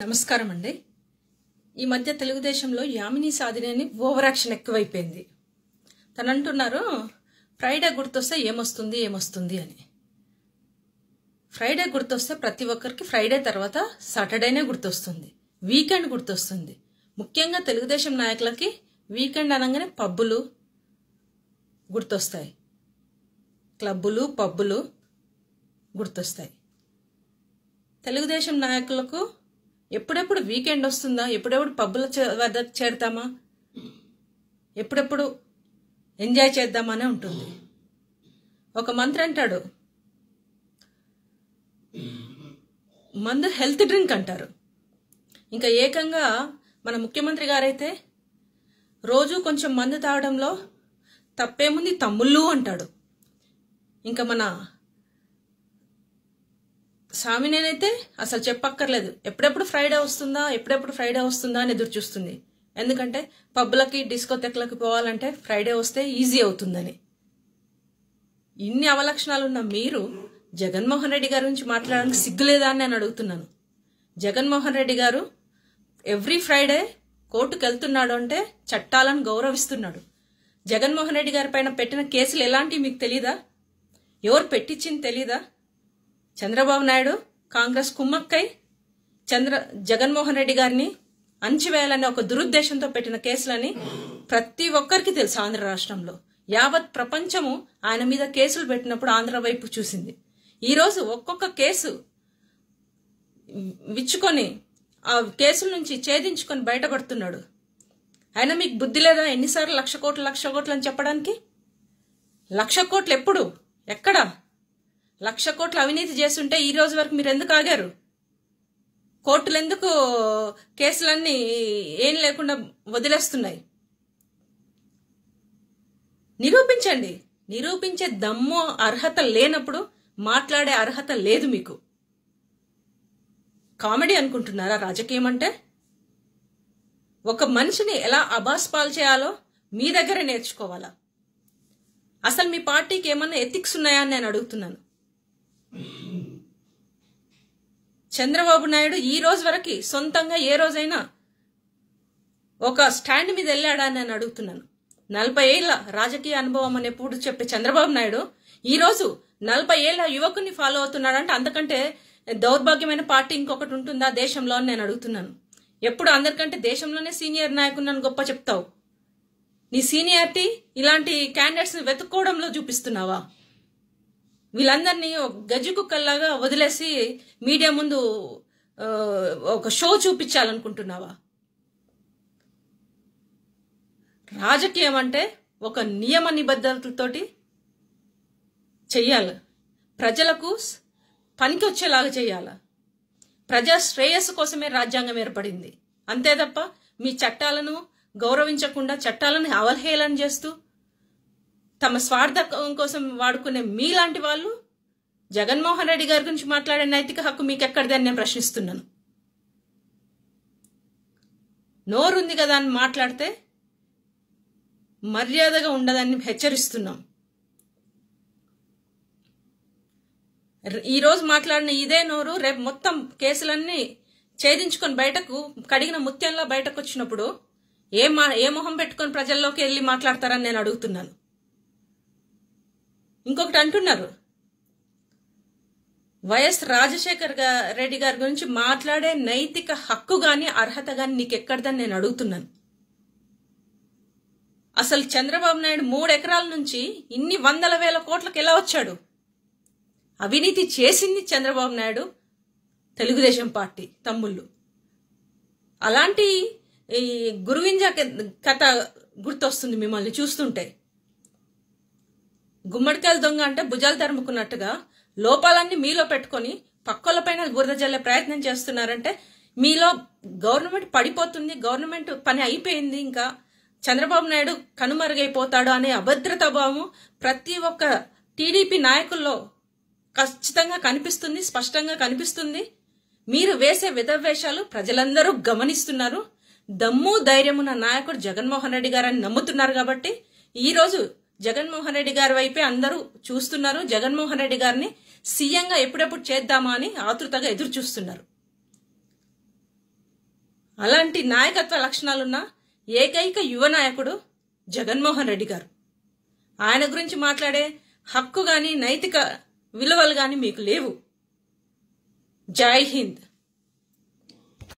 నమస్కారం అండి ఈ మధ్య తెలుగుదేశంలో యామిని సాధినేని ఓవర్ యాక్షన్ ఎక్కువైపోయింది తను అంటున్నారు ఫ్రైడే గుర్తొస్తే ఏమొస్తుంది ఏమొస్తుంది అని ఫ్రైడే గుర్తొస్తే ప్రతి ఒక్కరికి ఫ్రైడే తర్వాత సాటర్డేనే గుర్తొస్తుంది వీకెండ్ గుర్తొస్తుంది ముఖ్యంగా తెలుగుదేశం నాయకులకి వీకెండ్ అనగానే పబ్బులు గుర్తొస్తాయి క్లబ్బులు పబ్బులు గుర్తొస్తాయి తెలుగుదేశం నాయకులకు ఎప్పుడెప్పుడు వీకెండ్ వస్తుందా ఎప్పుడెప్పుడు పబ్బుల చే- వద్ద చేరుతామా ఎప్పుడెప్పుడు ఎంజాయ్ చేద్దామనే ఉంటుంది ఒక మంత్రి అంటాడు మందు హెల్త్ డ్రింక్ అంటారు ఇంకా ఏకంగా మన ముఖ్యమంత్రి గారైతే రోజు కొంచెం మందు తాగడంలో తప్పేముంది తమ్ముళ్ళు అంటాడు ఇంకా మన సామినేనైతే అసలు చెప్పక్కర్లేదు ఎప్పుడెప్పుడు ఫ్రైడే వస్తుందా ఎప్పుడెప్పుడు ఫ్రైడే వస్తుందా అని ఎదురు చూస్తుంది ఎందుకంటే పబ్బులకి డిస్కోతెక్లకి పోవాలంటే ఫ్రైడే వస్తే ఈజీ అవుతుందని ఇన్ని అవలక్షణాలు ఉన్న మీరు జగన్మోహన్ రెడ్డి గారి గురించి మాట్లాడడానికి సిగ్గులేదా అని నేను అడుగుతున్నాను జగన్మోహన్ రెడ్డి గారు ఎవ్రీ ఫ్రైడే కోర్టుకు వెళ్తున్నాడు అంటే చట్టాలను గౌరవిస్తున్నాడు జగన్మోహన్ రెడ్డి గారి పైన పెట్టిన కేసులు ఎలాంటివి మీకు తెలీదా ఎవరు పెట్టించింది తెలీదా చంద్రబాబు నాయుడు కాంగ్రెస్ కుమ్మక్కై చంద్ర జగన్మోహన్ రెడ్డి గారిని అంచివేయాలనే ఒక దురుద్దేశంతో పెట్టిన కేసులని ప్రతి ఒక్కరికి తెలుసు ఆంధ్ర రాష్ట్రంలో యావత్ ప్రపంచము ఆయన మీద కేసులు పెట్టినప్పుడు ఆంధ్ర వైపు చూసింది ఈరోజు ఒక్కొక్క కేసు విచ్చుకొని ఆ కేసుల నుంచి ఛేదించుకొని బయటపడుతున్నాడు అయినా మీకు బుద్ధి లేదా ఎన్నిసార్లు లక్ష కోట్లు లక్ష కోట్లు అని చెప్పడానికి లక్ష కోట్లు ఎప్పుడు ఎక్కడ లక్ష కోట్ల అవినీతి చేస్తుంటే ఈ రోజు వరకు మీరు ఎందుకు ఆగారు కోర్టులు ఎందుకు కేసులన్నీ ఏం లేకుండా వదిలేస్తున్నాయి నిరూపించండి నిరూపించే దమ్ము అర్హత లేనప్పుడు మాట్లాడే అర్హత లేదు మీకు కామెడీ అనుకుంటున్నారా రాజకీయం అంటే ఒక మనిషిని ఎలా అబాస్పాల్ చేయాలో మీ దగ్గరే నేర్చుకోవాలా అసలు మీ పార్టీకి ఏమన్నా ఎథిక్స్ ఉన్నాయా అని నేను అడుగుతున్నాను చంద్రబాబు నాయుడు ఈ రోజు వరకు సొంతంగా ఏ రోజైనా ఒక స్టాండ్ మీద వెళ్ళాడా అని నేను అడుగుతున్నాను నలభై ఏళ్ల రాజకీయ అనుభవం అని ఎప్పుడు చెప్పే చంద్రబాబు నాయుడు ఈ రోజు నలభై ఏళ్ల యువకుని ఫాలో అవుతున్నాడంటే అంతకంటే దౌర్భాగ్యమైన పార్టీ ఇంకొకటి ఉంటుందా దేశంలో అని నేను అడుగుతున్నాను ఎప్పుడు అందరికంటే దేశంలోనే సీనియర్ నాయకుడు గొప్ప చెప్తావు నీ సీనియారిటీ ఇలాంటి క్యాండిడేట్స్ వెతుక్కోవడంలో చూపిస్తున్నావా వీళ్ళందరినీ ఒక గజ్జి కుక్కల్లాగా వదిలేసి మీడియా ముందు ఆ, ఒక షో చూపించాలనుకుంటున్నావా రాజకీయం అంటే ఒక నియమ నిబద్ధతలతోటి చెయ్యాలి ప్రజలకు స్- పనికి వచ్చేలాగా చేయాలి ప్రజా శ్రేయస్సు కోసమే రాజ్యాంగం ఏర్పడింది అంతే తప్ప మీ చట్టాలను గౌరవించకుండా చట్టాలను అవహేళన చేస్తూ తమ స్వార్థం కోసం వాడుకునే మీలాంటి వాళ్ళు జగన్మోహన్ రెడ్డి గారి గురించి మాట్లాడే నైతిక హక్కు మీకు ఎక్కడిదని నేను ప్రశ్నిస్తున్నాను నోరుంది కదా అని మాట్లాడితే మర్యాదగా ఉండదని హెచ్చరిస్తున్నాం ర- ఈ రోజు మాట్లాడిన ఇదే నోరు రేపు మొత్తం కేసులన్నీ ఛేదించుకొని బయటకు కడిగిన ముత్యంలో బయటకు వచ్చినప్పుడు ఏ మా ఏ మొహం పెట్టుకొని ప్రజల్లోకి వెళ్ళి మాట్లాడతారని నేను అడుగుతున్నాను ఇంకొకటి అంటున్నారు వైఎస్ రాజశేఖర్ గా- రెడ్డి గారి గురించి మాట్లాడే నైతిక హక్కు గాని అర్హత గాని నీకు ఎక్కడదని నేను అడుగుతున్నాను అసలు చంద్రబాబు నాయుడు మూడు ఎకరాల నుంచి ఇన్ని వందల వేల కోట్లకు ఎలా వచ్చాడు అవినీతి చేసింది చంద్రబాబు నాయుడు తెలుగుదేశం పార్టీ తమ్ముళ్ళు అలాంటి ఈ గురువింజ కథ గుర్తొస్తుంది మిమ్మల్ని చూస్తుంటే గుమ్మడికాయల దొంగ అంటే భుజాలు తరుముకున్నట్టుగా లోపాలన్నీ మీలో పెట్టుకొని పక్కలపైన బురద జల్లే ప్రయత్నం చేస్తున్నారంటే మీలో గవర్నమెంట్ పడిపోతుంది గవర్నమెంట్ పని అయిపోయింది ఇంకా చంద్రబాబు నాయుడు కనుమరుగైపోతాడు అనే అభద్రతా భావం ప్రతి ఒక్క టీడీపీ నాయకుల్లో ఖచ్చితంగా కనిపిస్తుంది స్పష్టంగా కనిపిస్తుంది మీరు వేసే విధవేషాలు ప్రజలందరూ గమనిస్తున్నారు దమ్ము ధైర్యమున్న నాయకుడు జగన్మోహన్ రెడ్డి గారని నమ్ముతున్నారు కాబట్టి ఈ రోజు జగన్మోహన్ రెడ్డి గారి వైపే అందరూ చూస్తున్నారు జగన్మోహన్ రెడ్డి గారిని సీఎంగా ఎప్పుడెప్పుడు చేద్దామా అని ఆతృతగా ఎదురు చూస్తున్నారు అలాంటి నాయకత్వ లక్షణాలున్న ఏకైక యువ నాయకుడు జగన్మోహన్ రెడ్డి గారు ఆయన గురించి మాట్లాడే హక్కు గాని నైతిక విలువలు గాని మీకు లేవు జై హింద్